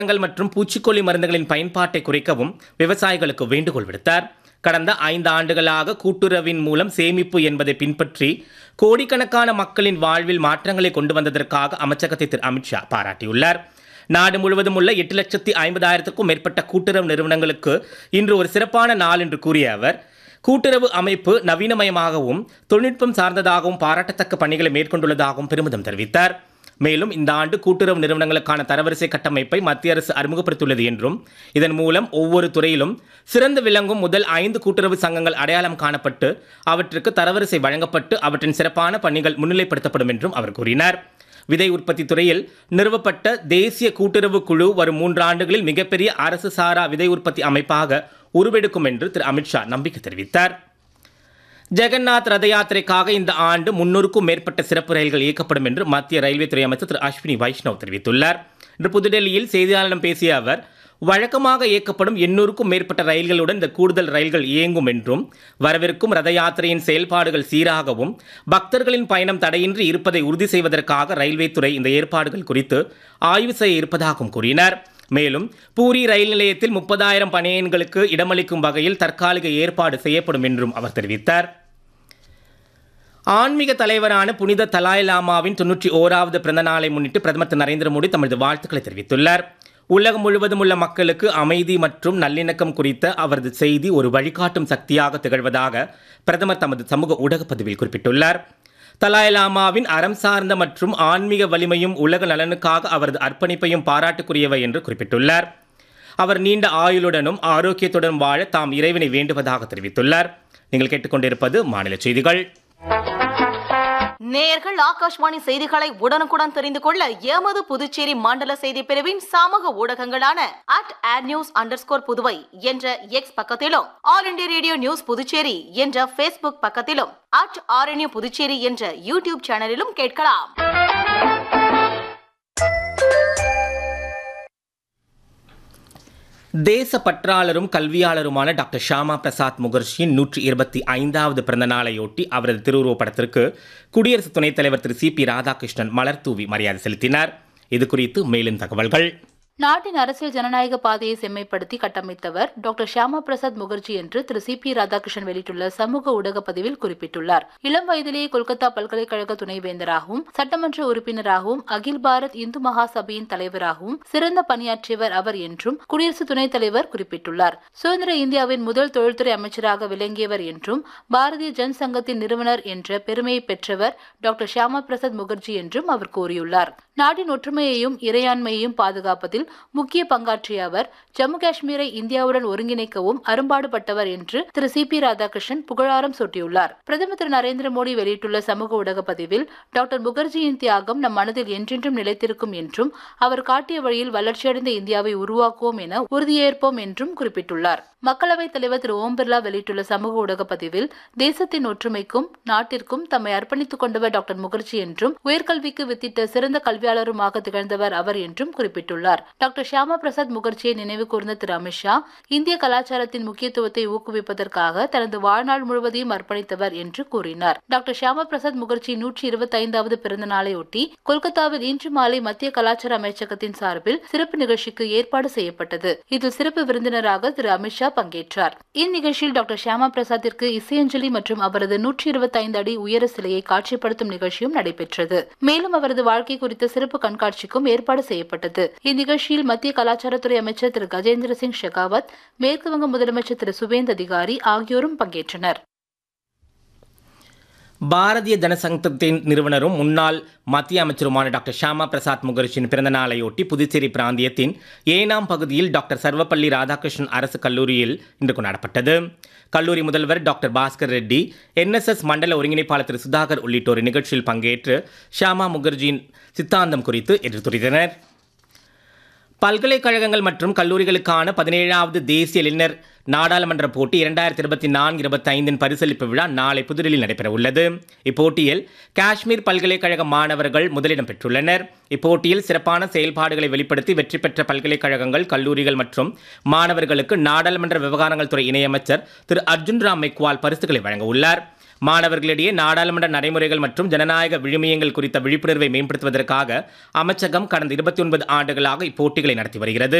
உரங்கள் மற்றும் பூச்சிக்கொல்லி மருந்துகளின் பயன்பாட்டை குறைக்கவும் விவசாயிகளுக்கு வேண்டுகோள் விடுத்தார் கடந்த ஐந்து ஆண்டுகளாக கூட்டுறவின் மூலம் சேமிப்பு என்பதை பின்பற்றி கோடிக்கணக்கான மக்களின் வாழ்வில் மாற்றங்களை கொண்டு வந்ததற்காக அமைச்சகத்தை திரு அமித்ஷா பாராட்டியுள்ளார் நாடு முழுவதும் உள்ள எட்டு லட்சத்தி ஐம்பதாயிரத்துக்கும் மேற்பட்ட கூட்டுறவு நிறுவனங்களுக்கு இன்று ஒரு சிறப்பான நாள் என்று கூறிய அவர் கூட்டுறவு அமைப்பு நவீனமயமாகவும் தொழில்நுட்பம் சார்ந்ததாகவும் பாராட்டத்தக்க பணிகளை மேற்கொண்டுள்ளதாகவும் பெருமிதம் தெரிவித்தார் மேலும் இந்த ஆண்டு கூட்டுறவு நிறுவனங்களுக்கான தரவரிசை கட்டமைப்பை மத்திய அரசு அறிமுகப்படுத்தியுள்ளது என்றும் இதன் மூலம் ஒவ்வொரு துறையிலும் சிறந்து விளங்கும் முதல் ஐந்து கூட்டுறவு சங்கங்கள் அடையாளம் காணப்பட்டு அவற்றுக்கு தரவரிசை வழங்கப்பட்டு அவற்றின் சிறப்பான பணிகள் முன்னிலைப்படுத்தப்படும் என்றும் அவர் கூறினார் விதை உற்பத்தி துறையில் நிறுவப்பட்ட தேசிய கூட்டுறவு குழு வரும் மூன்று ஆண்டுகளில் மிகப்பெரிய அரசு சாரா விதை உற்பத்தி அமைப்பாக உருவெடுக்கும் என்று திரு அமித்ஷா நம்பிக்கை தெரிவித்தார் ஜெகநாத் ரத யாத்திரைக்காக இந்த ஆண்டு முன்னூறுக்கும் மேற்பட்ட சிறப்பு ரயில்கள் இயக்கப்படும் என்று மத்திய ரயில்வே துறை அமைச்சர் திரு அஸ்வினி வைஷ்ணவ் தெரிவித்துள்ளார் இன்று புதுடெல்லியில் செய்தியாளர்களிடம் பேசிய அவர் வழக்கமாக இயக்கப்படும் எண்ணூறுக்கும் மேற்பட்ட ரயில்களுடன் இந்த கூடுதல் ரயில்கள் இயங்கும் என்றும் வரவிருக்கும் ரத யாத்திரையின் செயல்பாடுகள் சீராகவும் பக்தர்களின் பயணம் தடையின்றி இருப்பதை உறுதி செய்வதற்காக ரயில்வே துறை இந்த ஏற்பாடுகள் குறித்து ஆய்வு செய்ய இருப்பதாகவும் கூறினார் மேலும் பூரி ரயில் நிலையத்தில் முப்பதாயிரம் பணியன்களுக்கு இடமளிக்கும் வகையில் தற்காலிக ஏற்பாடு செய்யப்படும் என்றும் அவர் தெரிவித்தார் ஆன்மீக தலைவரான புனித தலாய் லாமாவின் தொன்னூற்றி ஓராவது பிறந்த நாளை முன்னிட்டு பிரதமர் திரு நரேந்திர மோடி தமது வாழ்த்துக்களை தெரிவித்துள்ளார் உலகம் முழுவதும் உள்ள மக்களுக்கு அமைதி மற்றும் நல்லிணக்கம் குறித்த அவரது செய்தி ஒரு வழிகாட்டும் சக்தியாக திகழ்வதாக பிரதமர் தமது சமூக ஊடக பதிவில் குறிப்பிட்டுள்ளார் தலாய் லாமாவின் அறம் சார்ந்த மற்றும் ஆன்மீக வலிமையும் உலக நலனுக்காக அவரது அர்ப்பணிப்பையும் பாராட்டுக்குரியவை என்று குறிப்பிட்டுள்ளார் அவர் நீண்ட ஆயுளுடனும் ஆரோக்கியத்துடன் வாழ தாம் இறைவனை வேண்டுவதாக தெரிவித்துள்ளார் நீங்கள் கேட்டுக்கொண்டிருப்பது மாநில செய்திகள் நேயர்கள் ஆகாஷ்வாணி செய்திகளை உடனுக்குடன் தெரிந்து கொள்ள எமது புதுச்சேரி மண்டல செய்தி பிரிவின் சமூக ஊடகங்களான at at news underscore Puduvai என்ற எக்ஸ் பக்கத்திலும் all India radio news Puducherry என்ற ஃபேஸ்புக் பக்கத்திலும் அட் ஆர்என்யூ புதுச்சேரி என்ற யூடியூப் சேனலிலும் கேட்கலாம் தேச பற்றாளரும் கல்வியாளருமான டாக்டர் ஷாமா பிரசாத் முகர்ஜியின் நூற்றி இருபத்தி ஐந்தாவது பிறந்த நாளையொட்டி அவரது திருவுருவப் படத்திற்கு குடியரசு துணைத் தலைவர் திரு சி பி ராதாகிருஷ்ணன் மலர் தூவி மரியாதை செலுத்தினார் இது குறித்து மேலும் தகவல்கள் நாட்டின் அரசியல் ஜனநாயக பாதையை செம்மைப்படுத்தி கட்டமைத்தவர் டாக்டர் ஷியாமா பிரசாத் முகர்ஜி என்று திரு சி பி ராதாகிருஷ்ணன் வெளியிட்டுள்ள சமூக ஊடக பதிவில் குறிப்பிட்டுள்ளார் இளம் வயதிலேயே கொல்கத்தா பல்கலைக்கழக துணைவேந்தராகவும் சட்டமன்ற உறுப்பினராகவும் அகில் பாரத் இந்து மகா சபையின் தலைவராகவும் சிறந்த பணியாற்றியவர் அவர் என்றும் குடியரசு துணைத் தலைவர் குறிப்பிட்டுள்ளார் சுதந்திர இந்தியாவின் முதல் தொழில்துறை அமைச்சராக விளங்கியவர் என்றும் பாரதிய ஜன் சங்கத்தின் நிறுவனர் என்ற பெருமையை பெற்றவர் டாக்டர் ஷியாமா பிரசாத் முகர்ஜி என்றும் அவர் கூறியுள்ளார் நாட்டின் ஒற்றுமையையும் இறையாண்மையையும் பாதுகாப்பதில் முக்கிய பங்காற்றிய அவர் ஜம்மு காஷ்மீரை இந்தியாவுடன் ஒருங்கிணைக்கவும் அரும்பாடுபட்டவர் என்று திரு சி பி ராதாகிருஷ்ணன் புகழாரம் சூட்டியுள்ளார் பிரதமர் திரு நரேந்திர மோடி வெளியிட்டுள்ள சமூக ஊடக பதிவில் டாக்டர் முகர்ஜியின் தியாகம் நம் மனதில் என்றென்றும் நிலைத்திருக்கும் என்றும் அவர் காட்டிய வழியில் வளர்ச்சியடைந்த இந்தியாவை உருவாக்குவோம் என உறுதியேற்போம் என்றும் குறிப்பிட்டுள்ளார் மக்களவைத் தலைவர் திரு ஓம் பிர்லா வெளியிட்டுள்ள சமூக ஊடக பதிவில் தேசத்தின் ஒற்றுமைக்கும் நாட்டிற்கும் தம்மை அர்ப்பணித்துக் கொண்டவர் டாக்டர் முகர்ஜி என்றும் உயர்கல்விக்கு வித்திட்ட சிறந்த கல்வியாளருமாக திகழ்ந்தவர் அவர் என்றும் குறிப்பிட்டுள்ளார் டாக்டர் ஷியாமா பிரசாத் முகர்ஜியை நினைவு கூர்ந்த திரு அமித்ஷா இந்திய கலாச்சாரத்தின் முக்கியத்துவத்தை ஊக்குவிப்பதற்காக தனது வாழ்நாள் முழுவதையும் அர்ப்பணித்தவர் என்று கூறினார் டாக்டர் ஷியாமா பிரசாத் முகர்ஜி நூற்றி இருபத்தி ஐந்தாவது பிறந்த நாளையொட்டி கொல்கத்தாவில் இன்று மாலை மத்திய கலாச்சார அமைச்சகத்தின் சார்பில் சிறப்பு நிகழ்ச்சிக்கு ஏற்பாடு செய்யப்பட்டது இதில் சிறப்பு விருந்தினராக திரு அமித்ஷா பங்கேற்றார் இந்நிகழ்ச்சியில் டாக்டர் ஷியாமா பிரசாத்திற்கு இசையஞ்சலி மற்றும் அவரது நூற்றி இருபத்தி ஐந்து அடி உயர சிலையை காட்சிப்படுத்தும் நிகழ்ச்சியும் நடைபெற்றது மேலும் அவரது வாழ்க்கை குறித்த சிறப்பு கண்காட்சிக்கும் ஏற்பாடு செய்யப்பட்டது இந்நிகழ்ச்சியில் மத்திய கலாச்சாரத்துறை அமைச்சர் திரு கஜேந்திர சிங் ஷெகாவத் மேற்குவங்க முதலமைச்சர் திரு சுவேந்த் அதிகாரி ஆகியோரும் பங்கேற்றனர் பாரதிய ஜனசங்கத்தின் நிறுவனரும் முன்னாள் மத்திய அமைச்சருமான டாக்டர் ஷியாமா பிரசாத் முகர்ஜியின் பிறந்த நாளையொட்டி புதுச்சேரி பிராந்தியத்தின் ஏனாம் பகுதியில் டாக்டர் சர்வப்பள்ளி ராதாகிருஷ்ணன் அரசு கல்லூரியில் இன்று கொண்டாடப்பட்டது கல்லூரி முதல்வர் டாக்டர் பாஸ்கர் ரெட்டி என்எஸ்எஸ் மண்டல ஒருங்கிணைப்பாளர் திரு சுதாகர் உள்ளிட்டோர் நிகழ்ச்சியில் பங்கேற்று ஷியாமா முகர்ஜியின் சித்தாந்தம் குறித்து எடுத்துரைத்தனர் பல்கலைக்கழகங்கள் மற்றும் கல்லூரிகளுக்கான பதினேழாவது தேசிய இளைஞர் நாடாளுமன்ற போட்டி இரண்டாயிரத்தி இருபத்தி நான்கு இருபத்தி ஐந்தின் பரிசளிப்பு விழா நாளை புதுடில்லியில் நடைபெற உள்ளது இப்போட்டியில் காஷ்மீர் பல்கலைக்கழக மாணவர்கள் முதலிடம் பெற்றுள்ளனர் இப்போட்டியில் சிறப்பான செயல்பாடுகளை வெளிப்படுத்தி வெற்றி பெற்ற பல்கலைக்கழகங்கள் கல்லூரிகள் மற்றும் மாணவர்களுக்கு நாடாளுமன்ற விவகாரங்கள் துறை இணையமைச்சர் திரு அர்ஜுன் ராம் மெக்வால் பரிசுகளை வழங்க உள்ளார் மாணவர்களிடையே நாடாளுமன்ற நடைமுறைகள் மற்றும் ஜனநாயக விழுமியங்கள் குறித்த விழிப்புணர்வை மேம்படுத்துவதற்காக அமைச்சகம் கடந்த இருபத்தி ஒன்பது ஆண்டுகளாக இப்போட்டிகளை நடத்தி வருகிறது